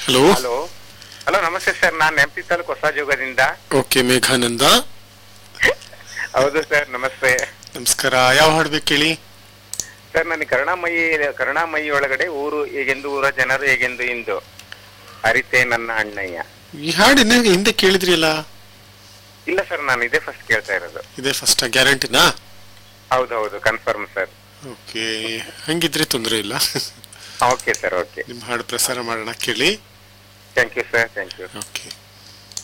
hello hello hello ನಮಸ್ತೆ sir ನಾನು M P ತಾಲೂಕು ಹೊಸ ಜೋಗದಿಂದ ಓಕೆ ಮೇಘಾನಂದ ಹೌದು ಸರ್ ನಮಸ್ತೆ ನಮಸ್ಕಾರ ಯಾವ ಹಾಡ್ಬೇಕು ಕೇಳಿ ಸರ್ ನನಗೆ ಕರುಣಾಮಯಿ ಕರುಣಾಮಯಿ ಒಳಗಡೆ ಊರು ಹೇಗೆಂದು ಊರ ಜನರು ಹೇಗೆಂದು ಇಂದು ಅರಿತೆ ನನ್ನ ಅಣ್ಣಯ್ಯ ಈ ಹಾಡು ಇನ್ನ ಹಿಂದೆ ಕೇಳಿದ್ರಿ ಅಲ್ಲ ಇಲ್ಲ ಸರ್ ನಾನು ಇದೇ ಫಸ್ಟ್ ಕೇಳ್ತಾ ಇರೋದು ಇದೇ ಫಸ್ಟ್ ಗ್ಯಾರಂಟಿನಾ ಹೌದು ಹೌದು ಕನ್ಫರ್ಮ್ ಸರ್ ಓಕೆ ಹಂಗಿದ್ರೆ ತೊಂದರೆ ಇಲ್ಲ ಓಕೆ ಸರ್ ಓಕೆ ನಿಮ್ಮ ಹಾಡು ಪ್ರಸಾರ ಮಾಡೋಣ ಕೇಳಿ thank you sir thank you okay